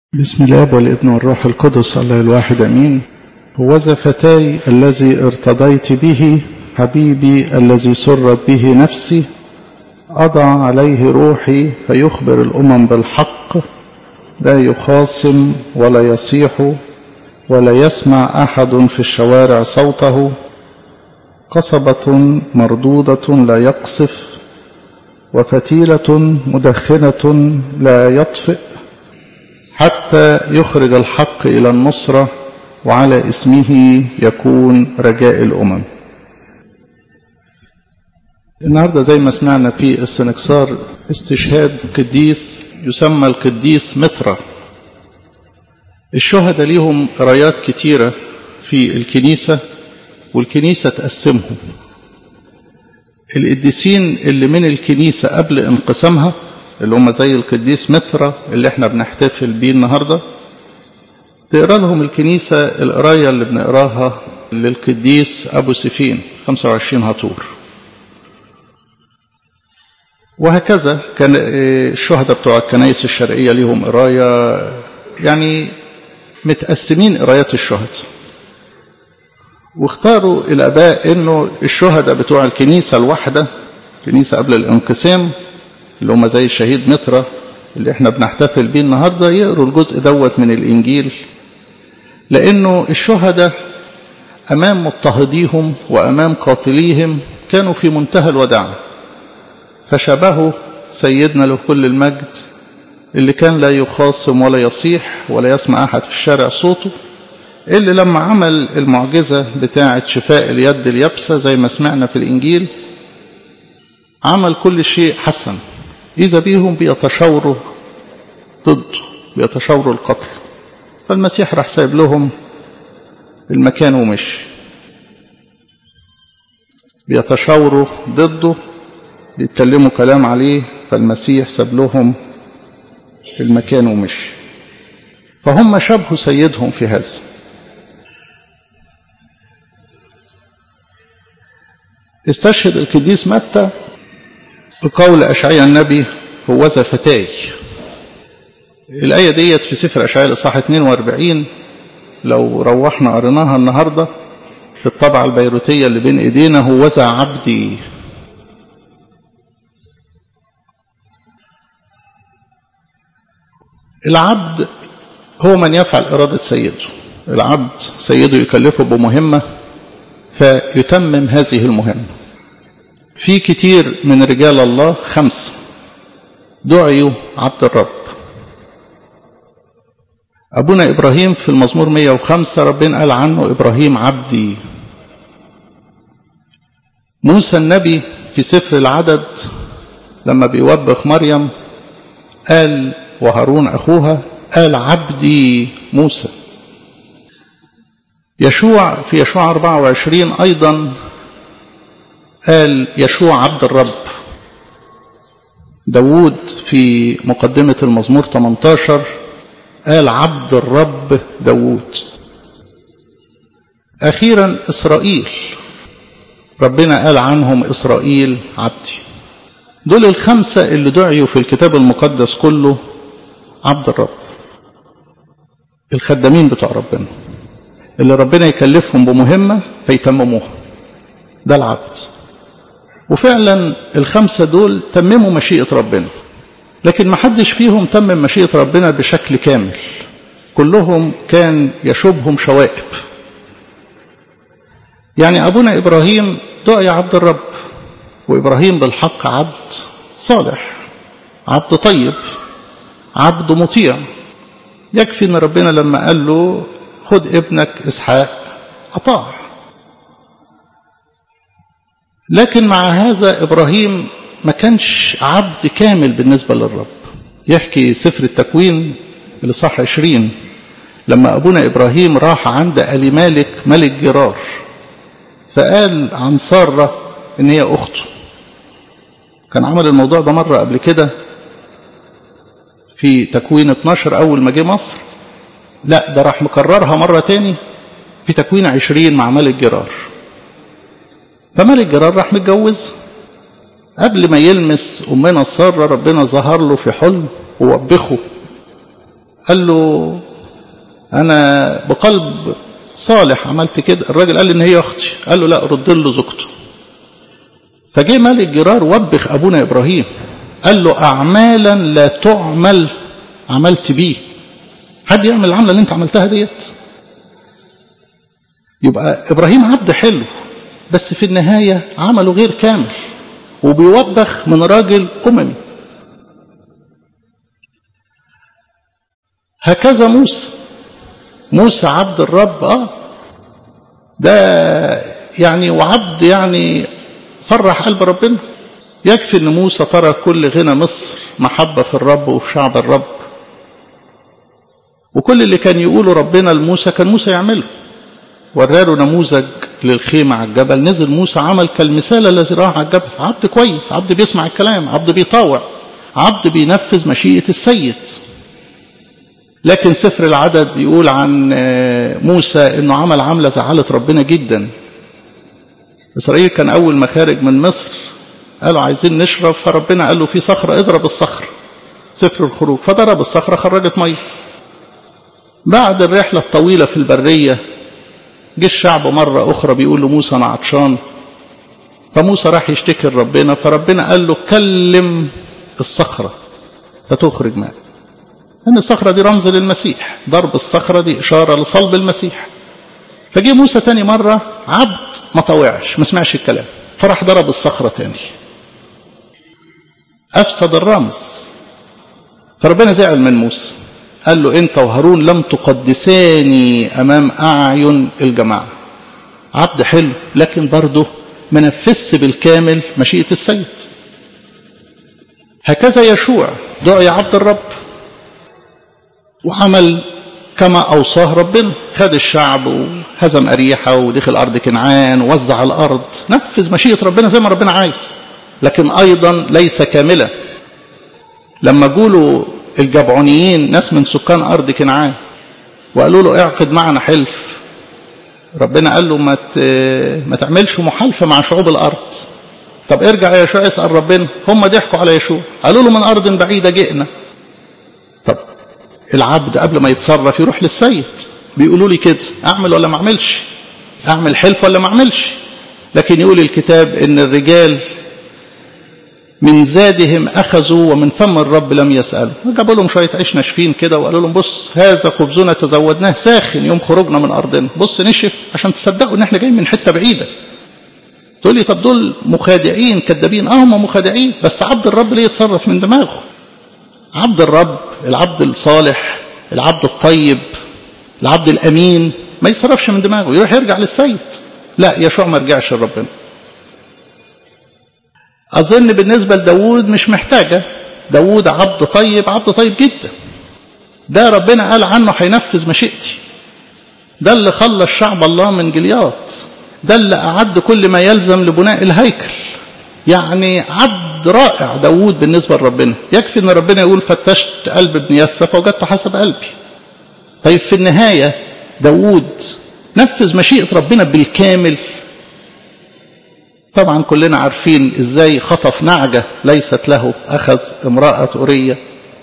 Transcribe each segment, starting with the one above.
بسم الله والابن والروح القدس الله الواحد امين هوذا فتاي الذي ارتضيت به حبيبي الذي سرت به نفسي اضع عليه روحي فيخبر الامم بالحق لا يخاصم ولا يصيح ولا يسمع احد في الشوارع صوته قصبه مردوده لا يقصف وفتيله مدخنه لا يطفئ حتى يخرج الحق إلى النصرة وعلى اسمه يكون رجاء الأمم النهاردة زي ما سمعنا في السنكسار استشهاد قديس يسمى القديس مترا الشهداء ليهم رايات كتيرة في الكنيسة والكنيسة تقسمهم القديسين اللي من الكنيسة قبل انقسامها اللي هم زي القديس مترا اللي احنا بنحتفل بيه النهارده تقرا لهم الكنيسه القرايه اللي بنقراها للقديس ابو سفين 25 هطور وهكذا كان الشهداء بتوع الكنائس الشرقيه ليهم قرايه يعني متقسمين قرايات الشهداء واختاروا الاباء انه الشهداء بتوع الكنيسه الواحده الكنيسه قبل الانقسام اللي هم زي الشهيد مترا اللي احنا بنحتفل بيه النهارده يقروا الجزء دوت من الانجيل لانه الشهداء امام مضطهديهم وامام قاتليهم كانوا في منتهى الوداع فشبهوا سيدنا له كل المجد اللي كان لا يخاصم ولا يصيح ولا يسمع احد في الشارع صوته اللي لما عمل المعجزه بتاعه شفاء اليد اليابسه زي ما سمعنا في الانجيل عمل كل شيء حسن إذا بيهم بيتشاوروا ضده بيتشاوروا القتل فالمسيح راح سايب لهم المكان ومشي بيتشاوروا ضده بيتكلموا كلام عليه فالمسيح ساب لهم المكان ومشي فهم شبهوا سيدهم في هذا استشهد القديس متى بقول أشعياء النبي هوذا فتاي الآية ديت في سفر أشعياء الإصحاح 42 لو روحنا قريناها النهاردة في الطبعة البيروتية اللي بين إيدينا هوذا عبدي العبد هو من يفعل إرادة سيده العبد سيده يكلفه بمهمة فيتمم هذه المهمة في كتير من رجال الله خمسة دعيوا عبد الرب أبونا إبراهيم في المزمور 105 ربنا قال عنه إبراهيم عبدي موسى النبي في سفر العدد لما بيوبخ مريم قال وهارون أخوها قال عبدي موسى يشوع في يشوع 24 أيضا قال يشوع عبد الرب داود في مقدمة المزمور 18 قال عبد الرب داود أخيرا إسرائيل ربنا قال عنهم إسرائيل عبدي دول الخمسة اللي دعيوا في الكتاب المقدس كله عبد الرب الخدامين بتوع ربنا اللي ربنا يكلفهم بمهمة فيتمموها ده العبد وفعلا الخمسة دول تمموا مشيئة ربنا لكن ما حدش فيهم تمم مشيئة ربنا بشكل كامل كلهم كان يشوبهم شوائب يعني أبونا إبراهيم دعي عبد الرب وإبراهيم بالحق عبد صالح عبد طيب عبد مطيع يكفي أن ربنا لما قال له خد ابنك إسحاق أطاع لكن مع هذا إبراهيم ما كانش عبد كامل بالنسبة للرب يحكي سفر التكوين اللي صح عشرين لما أبونا إبراهيم راح عند ألي مالك ملك جرار فقال عن سارة إن هي أخته كان عمل الموضوع ده مرة قبل كده في تكوين 12 أول ما جه مصر لا ده راح مكررها مرة تاني في تكوين 20 مع ملك جرار فملك جرار راح متجوز قبل ما يلمس أمنا سارة ربنا ظهر له في حلم ووبخه قال له أنا بقلب صالح عملت كده الراجل قال لي إن هي أختي قال له لا رد له زوجته فجه ملك جرار وبخ أبونا إبراهيم قال له أعمالا لا تعمل عملت بيه حد يعمل العملة اللي انت عملتها ديت يبقى إبراهيم عبد حلو بس في النهاية عمله غير كامل وبيوبخ من راجل أممي هكذا موسى موسى عبد الرب اه ده يعني وعبد يعني فرح قلب ربنا يكفي ان موسى ترك كل غنى مصر محبة في الرب وفي شعب الرب وكل اللي كان يقوله ربنا لموسى كان موسى يعمله وراله نموذج للخيمة على الجبل نزل موسى عمل كالمثال الذي راه على الجبل عبد كويس عبد بيسمع الكلام عبد بيطاوع عبد بينفذ مشيئة السيد لكن سفر العدد يقول عن موسى انه عمل عملة زعلت ربنا جدا اسرائيل كان اول ما خارج من مصر قالوا عايزين نشرب فربنا قال له في صخرة اضرب الصخرة سفر الخروج فضرب الصخرة خرجت مية بعد الرحلة الطويلة في البرية جه الشعب مرة أخرى بيقول لموسى أنا عطشان فموسى راح يشتكي لربنا فربنا قال له كلم الصخرة فتخرج ماء لأن الصخرة دي رمز للمسيح ضرب الصخرة دي إشارة لصلب المسيح فجه موسى تاني مرة عبد ما طوعش ما سمعش الكلام فراح ضرب الصخرة تاني أفسد الرمز فربنا زعل من موسى قال له أنت وهارون لم تقدساني أمام أعين الجماعة عبد حلو لكن برضه ما نفذش بالكامل مشيئة السيد هكذا يشوع دعي عبد الرب وعمل كما أوصاه ربنا خد الشعب وهزم أريحة ودخل أرض كنعان ووزع الأرض نفذ مشيئة ربنا زي ما ربنا عايز لكن أيضا ليس كاملا لما قولوا الجبعونيين ناس من سكان أرض كنعان وقالوا له اعقد معنا حلف ربنا قال له ما ما تعملش محالفة مع شعوب الأرض طب ارجع يا يشوع اسأل ربنا هم ضحكوا على يشوع قالوا له من أرض بعيدة جئنا طب العبد قبل ما يتصرف يروح للسيد بيقولوا لي كده اعمل ولا ما اعملش اعمل حلف ولا ما اعملش لكن يقول الكتاب ان الرجال من زادهم اخذوا ومن فم الرب لم يسالوا جابوا لهم شويه عيش ناشفين كده وقالوا لهم بص هذا خبزنا تزودناه ساخن يوم خروجنا من ارضنا بص نشف عشان تصدقوا ان احنا جايين من حته بعيده تقول لي طب دول مخادعين كذابين اه هم مخادعين بس عبد الرب ليه يتصرف من دماغه عبد الرب العبد الصالح العبد الطيب العبد الامين ما يصرفش من دماغه يروح يرجع للسيد لا يشوع ما رجعش لربنا اظن بالنسبه لداوود مش محتاجه داوود عبد طيب عبد طيب جدا ده ربنا قال عنه هينفذ مشيئتي ده اللي خلص شعب الله من جلياط ده اللي اعد كل ما يلزم لبناء الهيكل يعني عبد رائع داوود بالنسبة لربنا يكفي ان ربنا يقول فتشت قلب ابن يسى فوجدت حسب قلبي طيب في النهاية داوود نفذ مشيئة ربنا بالكامل طبعا كلنا عارفين ازاي خطف نعجة ليست له اخذ امرأة أورية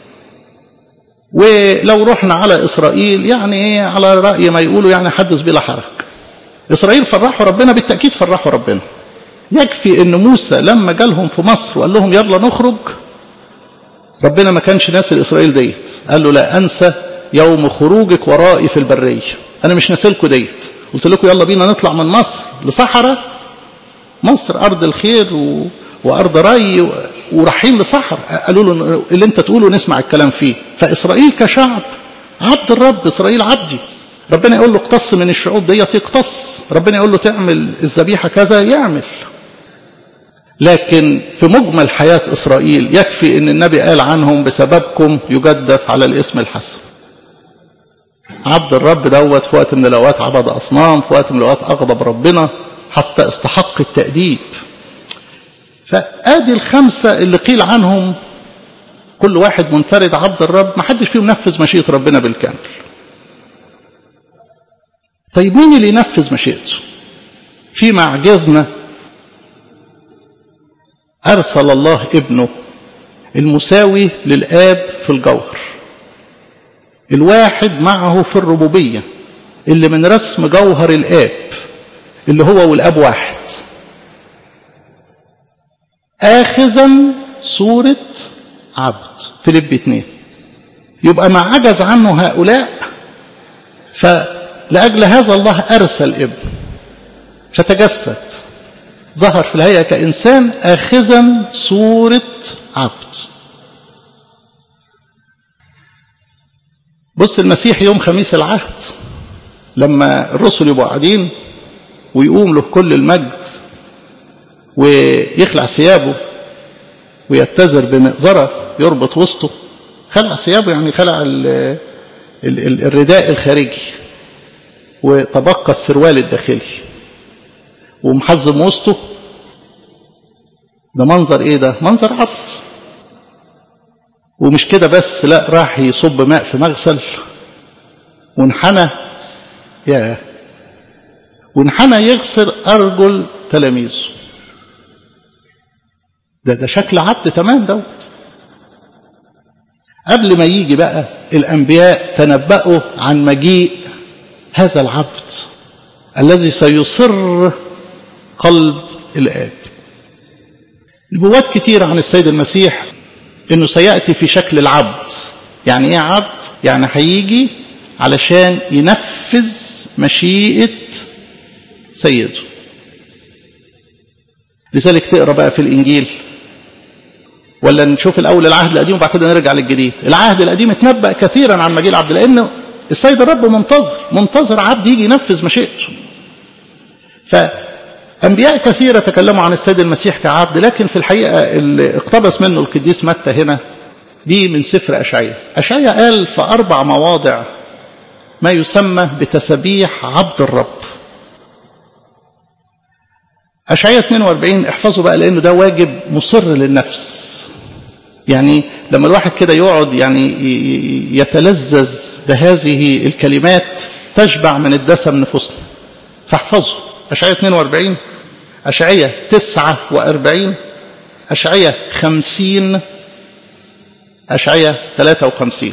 ولو رحنا على اسرائيل يعني ايه على رأي ما يقولوا يعني حدث بلا حرج اسرائيل فرحوا ربنا بالتأكيد فرحوا ربنا يكفي ان موسى لما جالهم في مصر وقال لهم يلا نخرج ربنا ما كانش ناسي الاسرائيل ديت قال له لا انسى يوم خروجك ورائي في البريه انا مش ناسلكوا ديت قلت لكم يلا بينا نطلع من مصر لصحراء مصر ارض الخير و... وارض ري و... ورايحين لصحراء قالوا له اللي انت تقوله نسمع الكلام فيه فاسرائيل كشعب عبد الرب اسرائيل عبدي ربنا يقول له اقتص من الشعوب ديت يقتص ربنا يقول له تعمل الذبيحه كذا يعمل لكن في مجمل حياة إسرائيل يكفي أن النبي قال عنهم بسببكم يجدف على الاسم الحسن عبد الرب دوت في وقت من الأوقات عبد أصنام في وقت من الأوقات أغضب ربنا حتى استحق التأديب فآدي الخمسة اللي قيل عنهم كل واحد منفرد عبد الرب ما حدش فيهم نفذ مشيئة ربنا بالكامل طيب مين اللي ينفذ مشيئته فيما عجزنا أرسل الله ابنه المساوي للآب في الجوهر الواحد معه في الربوبية اللي من رسم جوهر الآب اللي هو والآب واحد آخذا صورة عبد فيليب اتنين يبقى ما عجز عنه هؤلاء فلأجل هذا الله أرسل ابن فتجسد ظهر في الهيئة كإنسان آخذا صورة عبد بص المسيح يوم خميس العهد لما الرسل يبقوا قاعدين ويقوم له كل المجد ويخلع ثيابه ويتزر بمئزرة يربط وسطه خلع ثيابه يعني خلع ال ال ال الرداء الخارجي وتبقى السروال الداخلي ومحزم وسطه ده منظر ايه ده منظر عبد ومش كده بس لا راح يصب ماء في مغسل وانحنى يا وانحنى يغسل ارجل تلاميذه ده ده شكل عبد تمام دوت قبل ما يجي بقى الانبياء تنبأوا عن مجيء هذا العبد الذي سيصر قلب الآب نبوات كتيرة عن السيد المسيح انه سيأتي في شكل العبد يعني ايه عبد يعني هيجي علشان ينفذ مشيئة سيده لذلك تقرا بقى في الانجيل ولا نشوف الاول العهد القديم وبعد كده نرجع للجديد العهد القديم اتنبأ كثيرا عن مجيء العبد لانه السيد الرب منتظر منتظر عبد يجي ينفذ مشيئته فأنبياء كثيرة تكلموا عن السيد المسيح كعبد لكن في الحقيقة اللي اقتبس منه القديس متى هنا دي من سفر أشعية أشعية قال في أربع مواضع ما يسمى بتسبيح عبد الرب أشعية 42 احفظوا بقى لأنه ده واجب مصر للنفس يعني لما الواحد كده يقعد يعني يتلذذ بهذه الكلمات تشبع من الدسم نفوسنا فاحفظوا أشعية 42 أشعية 49 أشعية 50 أشعية 53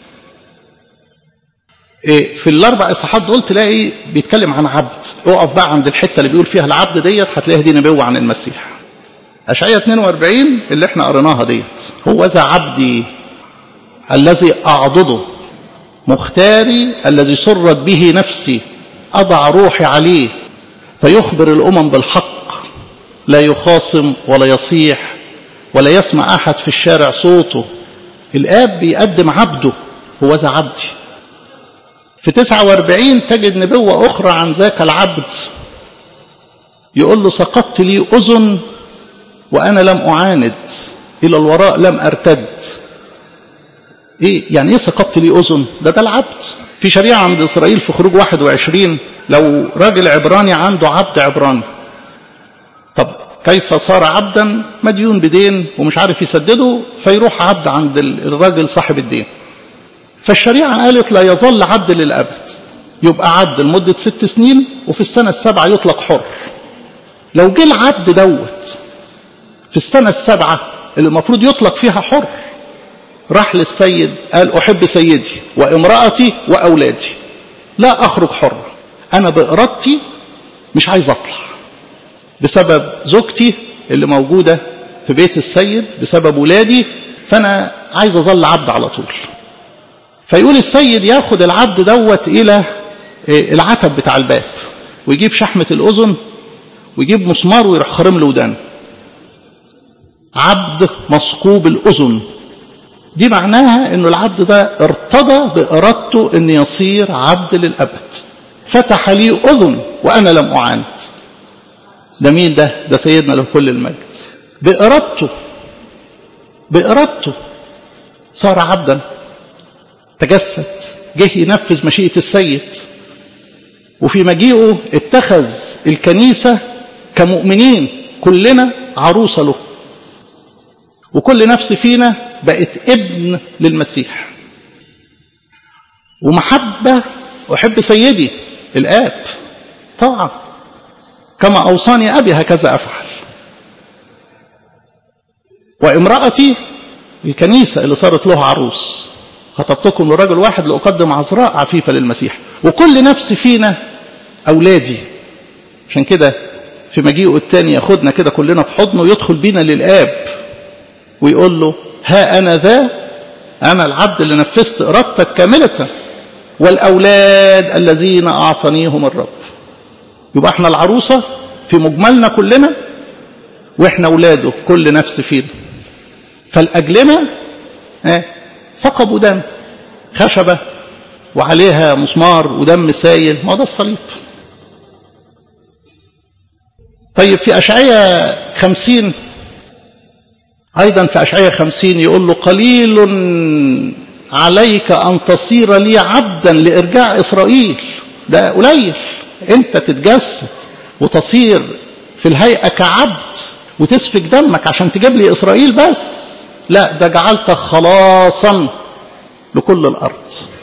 في الأربع إصحاحات دول تلاقي بيتكلم عن عبد اقف بقى عند الحتة اللي بيقول فيها العبد ديت هتلاقيها دي نبوة عن المسيح أشعية 42 اللي احنا قريناها ديت هو ذا عبدي الذي أعضده مختاري الذي سرت به نفسي أضع روحي عليه فيخبر الأمم بالحق لا يخاصم ولا يصيح ولا يسمع أحد في الشارع صوته الآب بيقدم عبده هو ذا عبدي في 49 تجد نبوة أخرى عن ذاك العبد يقول له سقطت لي أذن وأنا لم أعاند إلى الوراء لم أرتد إيه يعني إيه سقطت لي أذن ده ده العبد في شريعة عند إسرائيل في خروج 21 لو راجل عبراني عنده عبد عبراني طب كيف صار عبدا مديون بدين ومش عارف يسدده فيروح عبد عند الراجل صاحب الدين فالشريعة قالت لا يظل عبد للأبد يبقى عبد لمدة ست سنين وفي السنة السابعة يطلق حر لو جه العبد دوت في السنة السابعة اللي المفروض يطلق فيها حر راح للسيد قال أحب سيدي وامرأتي وأولادي لا أخرج حر أنا بإرادتي مش عايز أطلع بسبب زوجتي اللي موجودة في بيت السيد بسبب ولادي فأنا عايز أظل عبد على طول فيقول السيد ياخد العبد دوت إلى العتب بتاع الباب ويجيب شحمة الأذن ويجيب مسمار ويروح خرم له ودانه عبد مثقوب الأذن دي معناها انه العبد ده ارتضى بارادته ان يصير عبد للابد فتح لي اذن وانا لم اعاند ده مين ده ده سيدنا له كل المجد بارادته بارادته صار عبدا تجسد جه ينفذ مشيئه السيد وفي مجيئه اتخذ الكنيسه كمؤمنين كلنا عروسه له وكل نفس فينا بقت ابن للمسيح ومحبة أحب سيدي الآب طبعا كما أوصاني أبي هكذا أفعل وامرأتي الكنيسة اللي صارت له عروس خطبتكم لرجل واحد لأقدم عذراء عفيفة للمسيح وكل نفس فينا أولادي عشان كده في مجيئه الثاني ياخدنا كده كلنا في حضنه ويدخل بينا للآب ويقول له ها أنا ذا أنا العبد اللي نفذت إرادتك كاملة والأولاد الذين أعطانيهم الرب يبقى احنا العروسة في مجملنا كلنا واحنا أولاده كل نفس فينا فالأجلنا اه ثقب دم خشبة وعليها مسمار ودم سايل ما ده الصليب طيب في أشعية خمسين أيضا في أشعية خمسين يقول له قليل عليك أن تصير لي عبدا لإرجاع إسرائيل ده قليل أنت تتجسد وتصير في الهيئة كعبد وتسفك دمك عشان تجيب لي إسرائيل بس لا ده جعلتك خلاصا لكل الأرض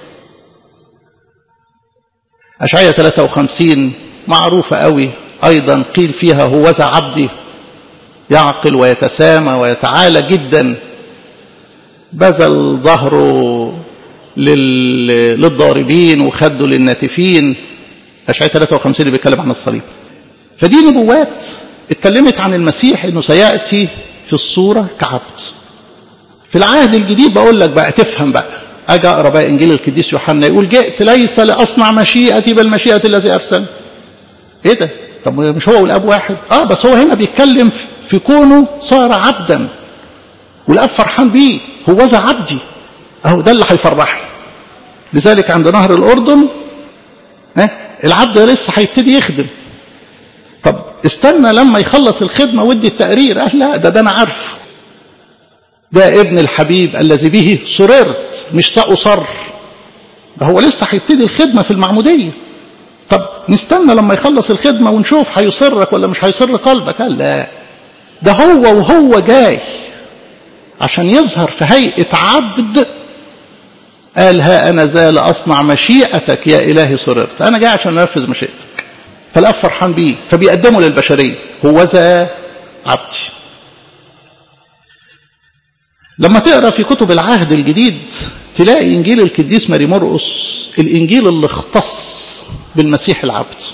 أشعية 53 معروفة قوي أيضا قيل فيها هوذا عبدي يعقل ويتسامى ويتعالى جدا بذل ظهره لل... للضاربين وخده للناتفين أشعية 53 اللي بيتكلم عن الصليب فدي نبوات اتكلمت عن المسيح انه سيأتي في الصورة كعبد في العهد الجديد بقول لك بقى تفهم بقى اجي اقرا بقى انجيل القديس يوحنا يقول جئت ليس لاصنع مشيئتي بل مشيئه الذي ارسل ايه ده طب مش هو والاب واحد اه بس هو هنا بيتكلم في كونه صار عبدا والاب فرحان بيه هو ذا عبدي اهو ده اللي هيفرحني لذلك عند نهر الاردن ها العبد لسه هيبتدي يخدم طب استنى لما يخلص الخدمه ودي التقرير قال لا ده ده انا عارفه ده ابن الحبيب الذي به سررت مش سأصر ده هو لسه هيبتدي الخدمة في المعمودية طب نستنى لما يخلص الخدمة ونشوف هيصرك ولا مش هيصر قلبك قال لا ده هو وهو جاي عشان يظهر في هيئة عبد قال ها أنا ذا لأصنع مشيئتك يا إلهي سررت أنا جاي عشان أنفذ مشيئتك فالأب فرحان بيه فبيقدمه للبشرية هو ذا عبدي لما تقرا في كتب العهد الجديد تلاقي انجيل القديس ماري مرقس الانجيل اللي اختص بالمسيح العبد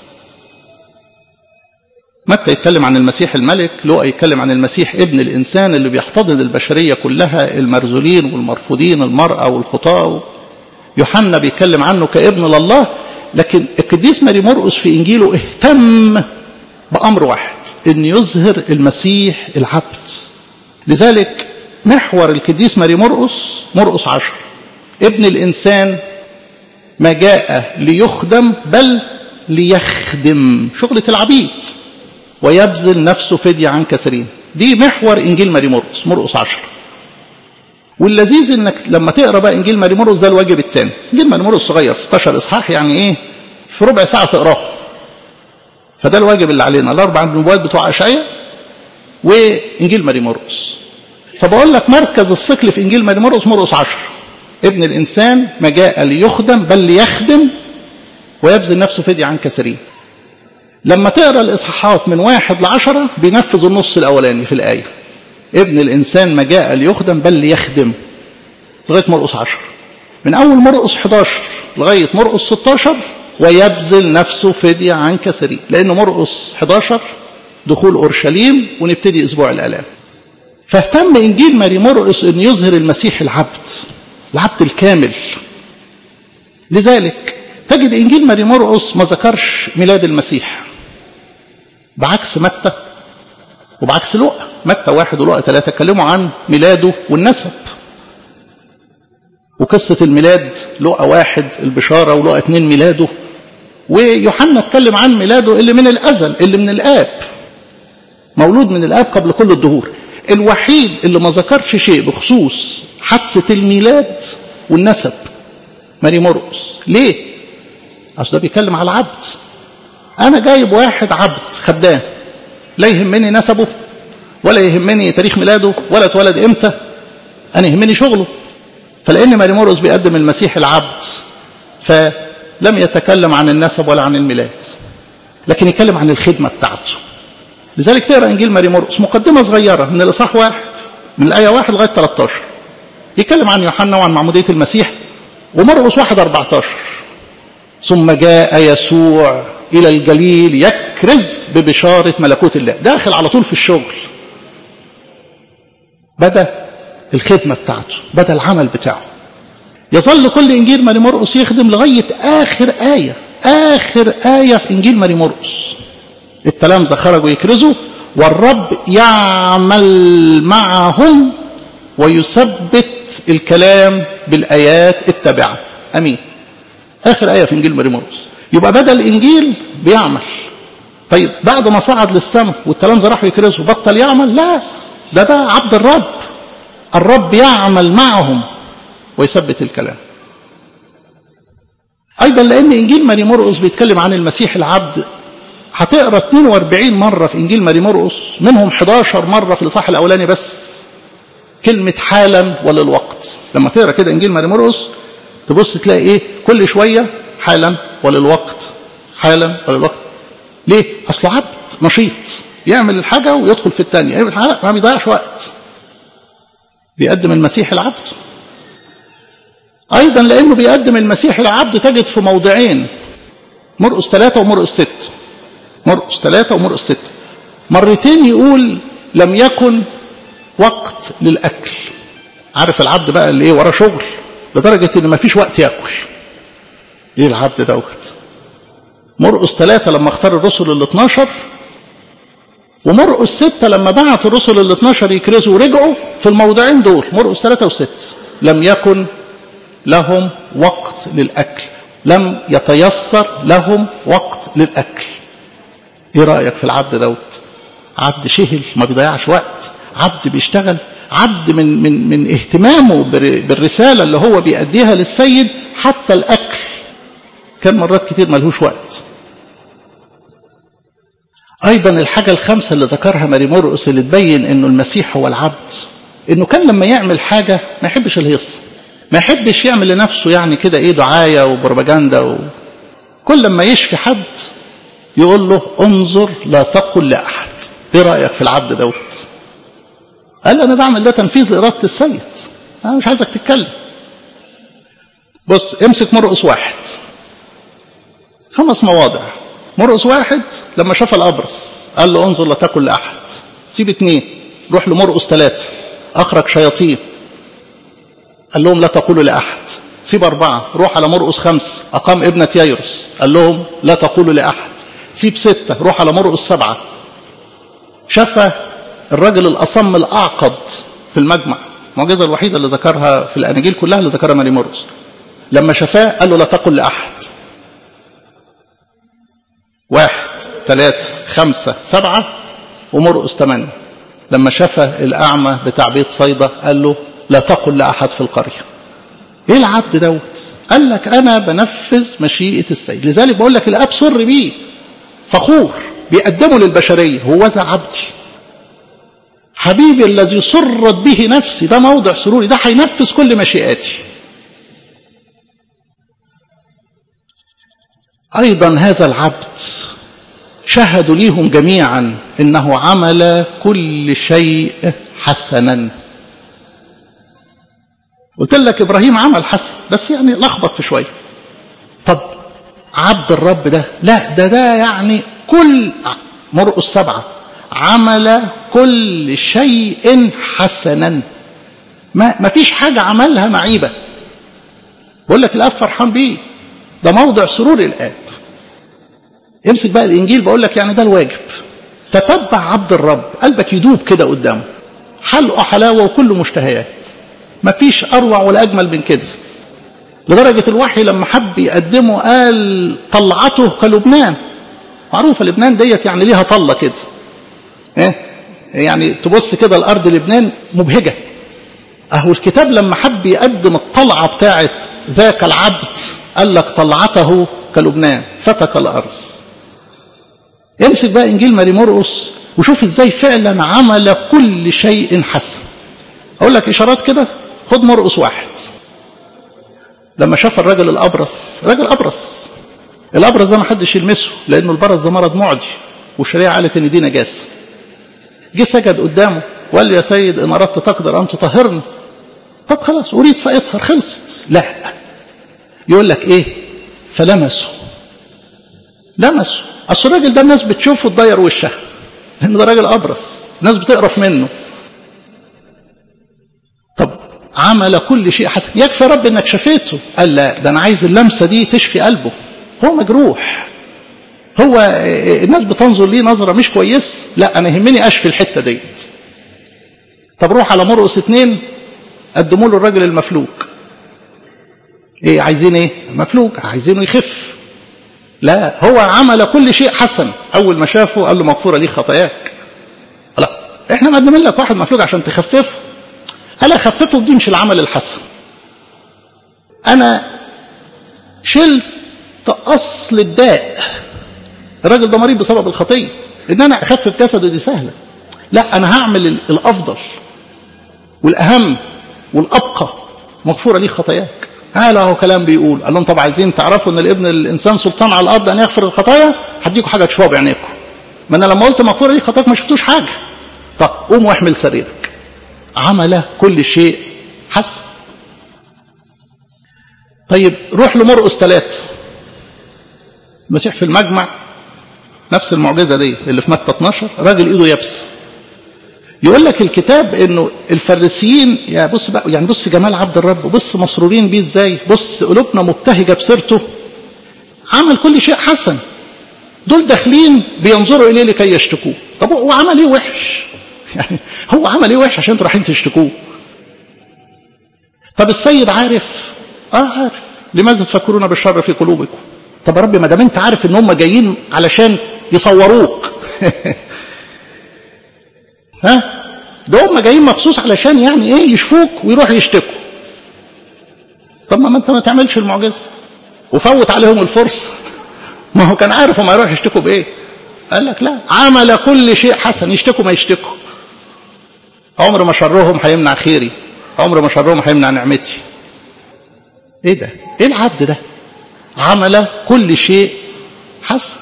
متى يتكلم عن المسيح الملك لوقا يتكلم عن المسيح ابن الانسان اللي بيحتضن البشريه كلها المرذولين والمرفوضين المراه والخطاه يوحنا بيتكلم عنه كابن لله لكن القديس ماري مرقس في انجيله اهتم بامر واحد ان يظهر المسيح العبد لذلك محور القديس ماري مرقس مرقس عشر ابن الإنسان ما جاء ليخدم بل ليخدم شغلة العبيد ويبذل نفسه فدية عن كثيرين دي محور إنجيل ماري مرقس مرقس عشر واللذيذ انك لما تقرا بقى انجيل ماري مرقس ده الواجب الثاني انجيل ماري مرقس صغير 16 اصحاح يعني ايه في ربع ساعه تقراه فده الواجب اللي علينا الاربع نبوات بتوع اشعياء وانجيل ماري مرقس فبقول لك مركز الثقل في انجيل ماري مرقس مرقس 10 ابن الانسان ما جاء ليخدم بل ليخدم ويبذل نفسه فدية عن كثيرين لما تقرا الاصحاحات من واحد لعشرة بينفذ النص الاولاني في الايه ابن الانسان ما جاء ليخدم بل ليخدم لغايه مرقس 10 من اول مرقس 11 لغايه مرقس 16 ويبذل نفسه فدية عن كثيرين لانه مرقس 11 دخول اورشليم ونبتدي اسبوع الالام فاهتم انجيل ماري مرقس ان يظهر المسيح العبد العبد الكامل لذلك تجد انجيل ماري مرقس ما ذكرش ميلاد المسيح بعكس متى وبعكس لقى متى واحد ولقى ثلاثة اتكلموا عن ميلاده والنسب وقصة الميلاد لقى واحد البشارة ولقى اتنين ميلاده ويوحنا اتكلم عن ميلاده اللي من الأزل اللي من الآب مولود من الآب قبل كل الدهور الوحيد اللي ما ذكرش شيء بخصوص حادثة الميلاد والنسب ماري مرقس ليه؟ أصل ده بيتكلم على العبد أنا جايب واحد عبد خدام لا يهمني نسبه ولا يهمني تاريخ ميلاده ولا اتولد امتى أنا يهمني شغله فلأن ماري مرقس بيقدم المسيح العبد فلم يتكلم عن النسب ولا عن الميلاد لكن يتكلم عن الخدمة بتاعته لذلك تقرا انجيل ماري مرقس مقدمه صغيره من الاصحاح واحد من الايه واحد لغايه 13 يتكلم عن يوحنا وعن معمودية المسيح ومرقس واحد 14 ثم جاء يسوع إلى الجليل يكرز ببشارة ملكوت الله داخل على طول في الشغل بدأ الخدمة بتاعته بدأ العمل بتاعه يظل كل إنجيل ماري مرقس يخدم لغاية آخر آية آخر آية في إنجيل ماري مرقس التلامذة خرجوا يكرزوا والرب يعمل معهم ويثبت الكلام بالآيات التابعة أمين آخر آية في إنجيل ماري مرقس يبقى بدأ الإنجيل بيعمل طيب بعد ما صعد للسماء والتلامذة راحوا يكرزوا بطل يعمل لا ده ده عبد الرب الرب يعمل معهم ويثبت الكلام أيضا لأن إنجيل ماري مرقس بيتكلم عن المسيح العبد هتقرا 42 مرة في إنجيل ماري مرقس منهم 11 مرة في الإصحاح الأولاني بس كلمة حالا وللوقت لما تقرا كده إنجيل ماري مرقس تبص تلاقي إيه كل شوية حالا وللوقت حالا وللوقت ليه؟ أصله عبد نشيط يعمل الحاجة ويدخل في الثانية يعمل الحاجة ما بيضيعش وقت بيقدم المسيح العبد أيضا لأنه بيقدم المسيح العبد تجد في موضعين مرقس ثلاثة ومرقس ستة مرقس ثلاثة ومرقس ستة مرتين يقول لم يكن وقت للأكل عارف العبد بقى اللي ايه وراه شغل لدرجة ان ما فيش وقت ياكل ايه العبد دوت مرقس ثلاثة لما اختار الرسل ال 12 ومرقس ستة لما بعت الرسل ال 12 يكرزوا ورجعوا في الموضعين دول مرقس ثلاثة وستة لم يكن لهم وقت للأكل لم يتيسر لهم وقت للأكل ايه رأيك في العبد دوت عبد شهل ما بيضيعش وقت عبد بيشتغل عبد من من من اهتمامه بالرسالة اللي هو بيأديها للسيد حتى الأكل كان مرات كتير ملهوش وقت أيضا الحاجة الخامسة اللي ذكرها ماري مرقس اللي تبين إنه المسيح هو العبد إنه كان لما يعمل حاجة ما يحبش الهيصة ما يحبش يعمل لنفسه يعني كده إيه دعاية وبروباجندا و... كل لما يشفي حد يقول له انظر لا تقل لأحد إيه رأيك في العبد دوت قال أنا بعمل ده تنفيذ لإرادة السيد أنا مش عايزك تتكلم بص امسك مرقس واحد خمس مواضع مرقس واحد لما شاف الأبرص قال له انظر لا تاكل لأحد سيب اتنين روح لمرقس ثلاثة أخرج شياطين قال لهم لا تقولوا لأحد سيب أربعة روح على مرقس خمسة أقام ابنة ييروس قال لهم لا تقولوا لأحد سيب ستة روح على مرقس سبعة شفى الرجل الأصم الأعقد في المجمع المعجزة الوحيدة اللي ذكرها في الأناجيل كلها اللي ذكرها ماري مرقس لما شفاه قال له لا تقل لأحد واحد ثلاثة خمسة سبعة ومرقس ثمانية لما شفى الأعمى بتاع بيت صيدا قال له لا تقل لأحد في القرية إيه العبد دوت قال لك أنا بنفذ مشيئة السيد لذلك بقول لك الأب سر بيه فخور بيقدمه للبشرية هو ذا عبدي حبيبي الذي سرت به نفسي ده موضع سروري ده هينفذ كل مشيئاتي أيضا هذا العبد شهدوا ليهم جميعا إنه عمل كل شيء حسنا قلت لك إبراهيم عمل حسن بس يعني لخبط في شوية طب عبد الرب ده لا ده ده يعني كل مرقس سبعة عمل كل شيء حسنا ما, ما فيش حاجة عملها معيبة بقول لك الأب فرحان بيه ده موضع سرور الآب امسك بقى الإنجيل بقول لك يعني ده الواجب تتبع عبد الرب قلبك يدوب كده قدامه حلقه حلاوة وكل مشتهيات مفيش أروع ولا أجمل من كده لدرجة الوحي لما حب يقدمه قال طلعته كلبنان معروفة لبنان ديت يعني ليها طلة كده إيه؟ يعني تبص كده الأرض لبنان مبهجة أهو الكتاب لما حب يقدم الطلعة بتاعت ذاك العبد قال لك طلعته كلبنان فتك الأرض امسك بقى إنجيل ماري مرقس وشوف ازاي فعلا عمل كل شيء حسن اقول لك اشارات كده خد مرقس واحد لما شاف الرجل الابرص راجل ابرص الابرص ده ما حدش يلمسه لانه البرص ده مرض معدي والشريعه قالت ان دي نجاسه جه سجد قدامه وقال له يا سيد ان اردت تقدر ان تطهرني طب خلاص اريد فاطهر خلصت لا يقول لك ايه فلمسوا لمسوا اصل الراجل ده الناس بتشوفه تضير وشها لان ده راجل ابرص الناس بتقرف منه طب عمل كل شيء حسن يكفي رب انك شفيته قال لا ده انا عايز اللمسه دي تشفي قلبه هو مجروح هو الناس بتنظر ليه نظره مش كويس لا انا يهمني اشفي الحته ديت طب روح على مرقس اتنين قدموا له الراجل المفلوك ايه عايزين ايه مفلوك عايزينه يخف لا هو عمل كل شيء حسن اول ما شافه قال له مغفوره ليك خطاياك لا احنا مقدمين لك واحد مفلوك عشان تخففه هل اخففه دي مش العمل الحسن انا شلت اصل الداء الراجل ده مريض بسبب الخطيه ان انا اخفف جسده دي سهله لا انا هعمل الافضل والاهم والابقى مغفوره ليه خطاياك هذا هو كلام بيقول قال لهم طب عايزين تعرفوا ان الابن الانسان سلطان على الارض ان يغفر الخطايا هديكم حاجه تشوفوها بعينيكم ما انا لما قلت مغفوره ليه خطاياك ما شفتوش حاجه طب قوم واحمل سريرك عمل كل شيء حسن طيب روح لمرقس ثلاث المسيح في المجمع نفس المعجزه دي اللي في متى 12 راجل ايده يابس يقول لك الكتاب انه الفريسيين يا بص بقى يعني بص جمال عبد الرب بص مسرورين بيه ازاي بص قلوبنا مبتهجه بسيرته عمل كل شيء حسن دول داخلين بينظروا اليه لكي يشتكوه طب هو عمل ايه وحش يعني هو عمل ايه وحش عشان انتوا رايحين تشتكوه طب السيد عارف اه عارف لماذا تفكرون بالشر في قلوبكم طب يا رب ما دام انت عارف ان هم جايين علشان يصوروك ها ده هم جايين مخصوص علشان يعني ايه يشفوك ويروحوا يشتكوا طب ما انت ما تعملش المعجزه وفوت عليهم الفرصه ما هو كان عارف هم هيروحوا يشتكوا بايه قال لك لا عمل كل شيء حسن يشتكوا ما يشتكوا عمر ما شرهم هيمنع خيري عمر ما شرهم هيمنع نعمتي ايه ده ايه العبد ده عمل كل شيء حسن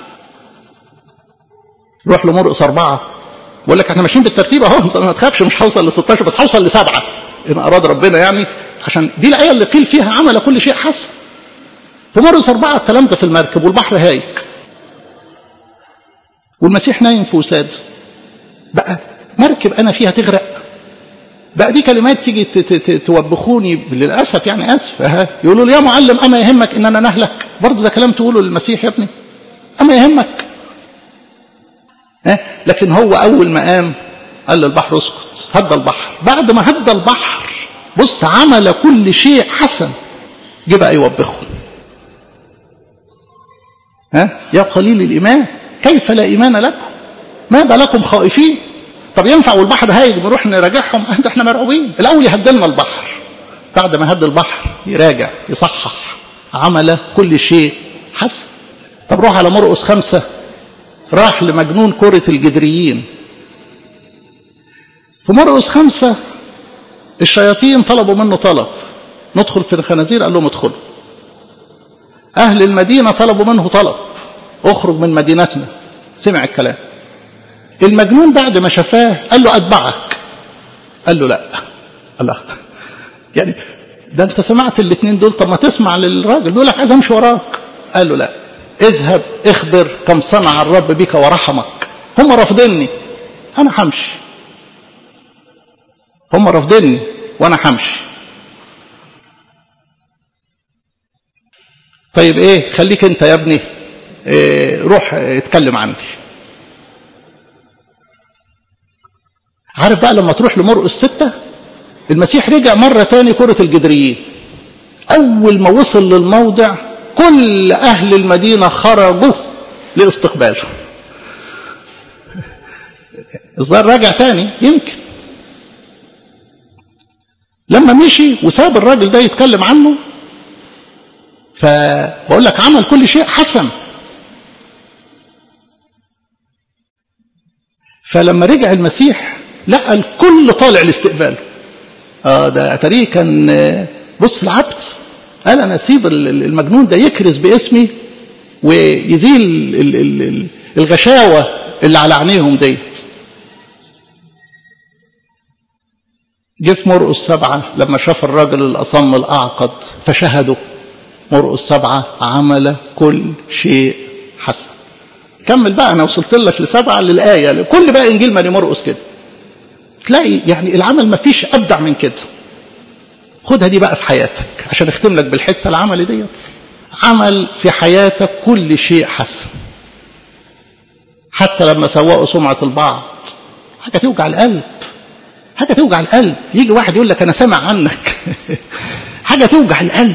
روح لمرقس أربعة بقول لك احنا ماشيين بالترتيب اهو انت ما تخافش مش هوصل ل 16 بس هوصل لسبعة ان اراد ربنا يعني عشان دي الايه اللي قيل فيها عمل كل شيء حسن في مرقس أربعة التلامذة في المركب والبحر هايج والمسيح نايم في وساد بقى مركب انا فيها تغرق بقى دي كلمات تيجي توبخوني للاسف يعني اسف ها يقولوا لي يا معلم اما يهمك اننا نهلك برضه ده كلام تقوله للمسيح يا ابني اما يهمك ها لكن هو اول ما قام قال للبحر اسكت هدى البحر بعد ما هدى البحر بص عمل كل شيء حسن جه بقى يوبخهم ها يا قليل الايمان كيف لا ايمان لكم ماذا لكم خائفين طب ينفع والبحر هايج نروح نراجعهم انت احنا مرعوبين الاول يهدلنا البحر بعد ما هد البحر يراجع يصحح عمل كل شيء حسن طب روح على مرقس خمسة راح لمجنون كرة الجدريين في مرقس خمسة الشياطين طلبوا منه طلب ندخل في الخنازير قال لهم ادخلوا أهل المدينة طلبوا منه طلب اخرج من مدينتنا سمع الكلام المجنون بعد ما شفاه قال له أتبعك قال له لا الله يعني ده انت سمعت الاثنين دول طب ما تسمع للراجل بيقول لك عايز امشي وراك قال له لا اذهب اخبر كم صنع الرب بك ورحمك هم رافضيني انا همشي هم رافضيني وانا همشي طيب ايه خليك انت يا ابني إيه روح اتكلم عني عارف بقى لما تروح لمرقس ستة المسيح رجع مرة تاني كرة الجدريين أول ما وصل للموضع كل أهل المدينة خرجوا لاستقباله الظاهر راجع تاني يمكن لما مشي وساب الراجل ده يتكلم عنه فبقول لك عمل كل شيء حسن فلما رجع المسيح لقى الكل طالع لاستقباله اه ده اتاريه كان بص العبد قال انا اسيب المجنون ده يكرز باسمي ويزيل الغشاوه اللي على عينيهم ديت جه في مرقس سبعة لما شاف الراجل الأصم الأعقد فشهده مرقس سبعة عمل كل شيء حسن كمل بقى أنا وصلت لك لسبعة للآية كل بقى إنجيل ماري مرقس كده تلاقي يعني العمل ما فيش أبدع من كده خدها دي بقى في حياتك عشان اختم لك بالحتة العمل ديت عمل في حياتك كل شيء حسن حتى لما سوقوا سمعة البعض حاجة توجع القلب حاجة توجع القلب يجي واحد يقول لك أنا سامع عنك حاجة توجع القلب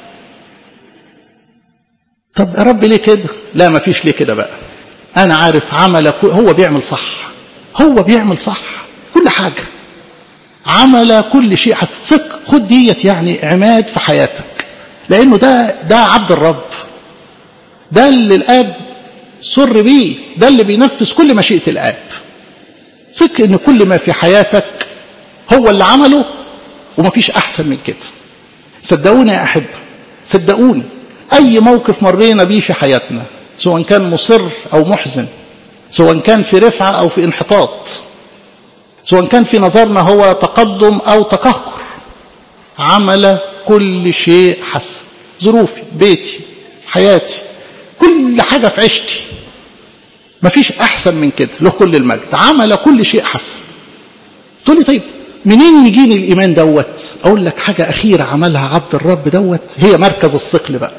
طب يا رب ليه كده لا ما فيش ليه كده بقى أنا عارف عمل هو بيعمل صح هو بيعمل صح كل حاجة عمل كل شيء حسن ثق خد ديت يعني عماد في حياتك لأنه ده ده عبد الرب ده اللي الآب سر بيه ده اللي بينفذ كل مشيئة الآب ثق ان كل ما في حياتك هو اللي عمله ومفيش احسن من كده صدقوني يا احبه صدقوني اي موقف مرينا بيه في حياتنا سواء كان مصر او محزن سواء كان في رفعه او في انحطاط سواء كان في نظرنا هو تقدم او تقهقر عمل كل شيء حسن ظروفي بيتي حياتي كل حاجه في عيشتي مفيش احسن من كده له كل المجد عمل كل شيء حسن تقول لي طيب منين يجيني الايمان دوت اقول لك حاجه اخيره عملها عبد الرب دوت هي مركز الثقل بقى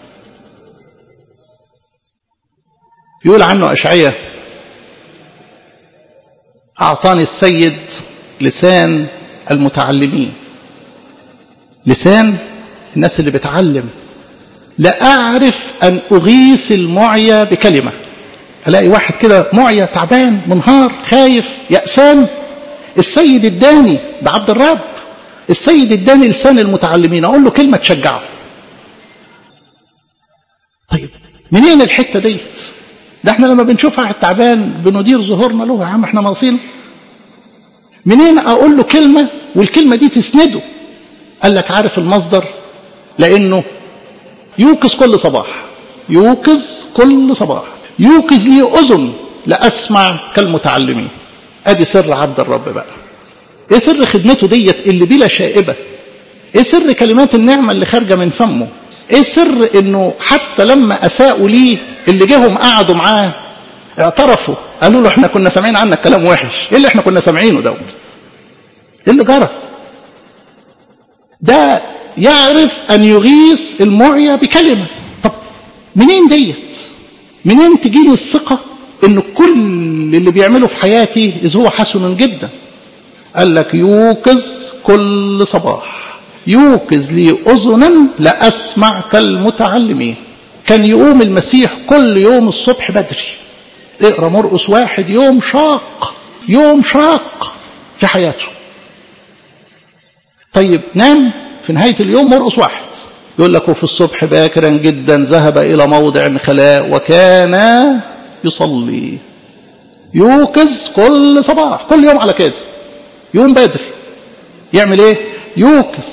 يقول عنه اشعياء اعطاني السيد لسان المتعلمين لسان الناس اللي بتعلم لا اعرف ان اغيث المعيا بكلمه الاقي واحد كده معيا تعبان منهار خايف يأسان السيد اداني بعبد الرب السيد اداني لسان المتعلمين اقول له كلمه تشجعه طيب منين الحته ديت ده احنا لما بنشوف واحد تعبان بندير ظهورنا له يا عم احنا ناقصين منين اقول له كلمه والكلمه دي تسنده قال لك عارف المصدر لانه يوقظ كل صباح يوقظ كل صباح يوقظ لي اذن لاسمع كالمتعلمين ادي سر عبد الرب بقى ايه سر خدمته ديت اللي بلا شائبه ايه سر كلمات النعمه اللي خارجه من فمه ايه سر انه حتى لما اساءوا ليه اللي جيهم قعدوا معاه اعترفوا قالوا له احنا كنا سامعين عنك كلام وحش ايه اللي احنا كنا سامعينه دوت ايه اللي جرى ده يعرف ان يغيث المعيا بكلمه طب منين ديت منين تجيني الثقه ان كل اللي بيعمله في حياتي اذ هو حسن جدا قال لك يوقظ كل صباح يوقظ لي اذنا لاسمع كالمتعلمين كان يقوم المسيح كل يوم الصبح بدري اقرا مرقس واحد يوم شاق يوم شاق في حياته طيب نام في نهايه اليوم مرقس واحد يقول لك وفي الصبح باكرا جدا ذهب الى موضع خلاء وكان يصلي يوقظ كل صباح كل يوم على كده يوم بدري يعمل ايه يوقظ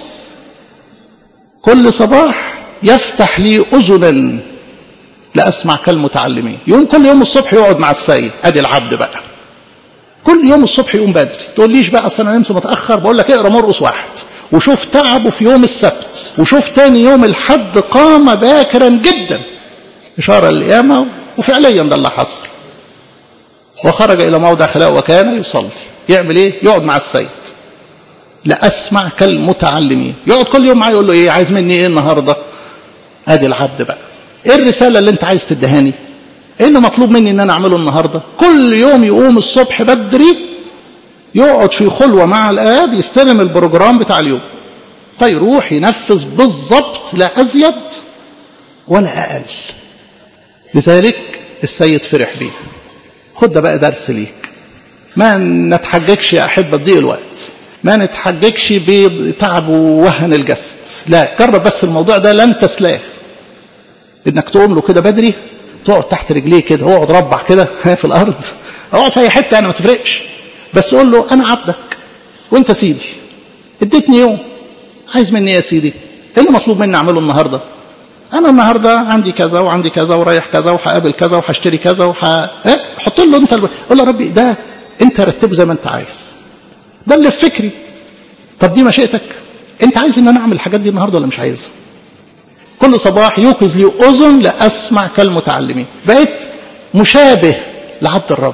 كل صباح يفتح لي اذنا لاسمع كالمتعلمين يوم كل يوم الصبح يقعد مع السيد ادي العبد بقى كل يوم الصبح يقوم بدري تقول ليش بقى اصل انا نمت متاخر بقول لك اقرا مرقس واحد وشوف تعبه في يوم السبت وشوف تاني يوم الحد قام باكرا جدا اشاره للقيامه وفعليا ده اللي حصل وخرج الى موضع خلاء وكان يصلي يعمل ايه يقعد مع السيد لاسمع كالمتعلمين يقعد كل يوم معاه يقول له ايه عايز مني ايه النهارده ادي العبد بقى ايه الرساله اللي انت عايز تدهاني ايه اللي مطلوب مني ان انا اعمله النهارده كل يوم يقوم الصبح بدري يقعد في خلوه مع الاب يستلم البروجرام بتاع اليوم فيروح ينفذ بالظبط لا ازيد ولا اقل لذلك السيد فرح بيه خد ده بقى درس ليك ما نتحججش يا احبه تضيق الوقت ما نتحججش بتعب ووهن الجسد لا جرب بس الموضوع ده لن تسلاه انك تقوم له كده بدري تقعد تحت رجليه كده اقعد ربع كده في الارض اقعد في اي حته انا ما تفرقش بس قول له انا عبدك وانت سيدي اديتني يوم عايز مني ايه يا سيدي ايه اللي مطلوب مني اعمله النهارده انا النهارده عندي كذا وعندي كذا ورايح كذا وهقابل كذا وهشتري كذا وح إيه؟ حط له انت الب... قول له يا ربي ده انت رتبه زي ما انت عايز ده اللي في فكري طب دي مشيئتك انت عايز ان انا اعمل الحاجات دي النهارده ولا مش عايزها كل صباح يوقظ لي اذن لاسمع كالمتعلمين بقيت مشابه لعبد الرب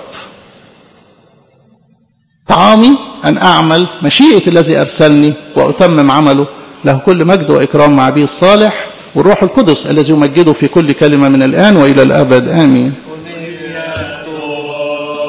طعامي ان اعمل مشيئه الذي ارسلني واتمم عمله له كل مجد واكرام مع ابيه الصالح والروح القدس الذي يمجده في كل كلمه من الان والى الابد امين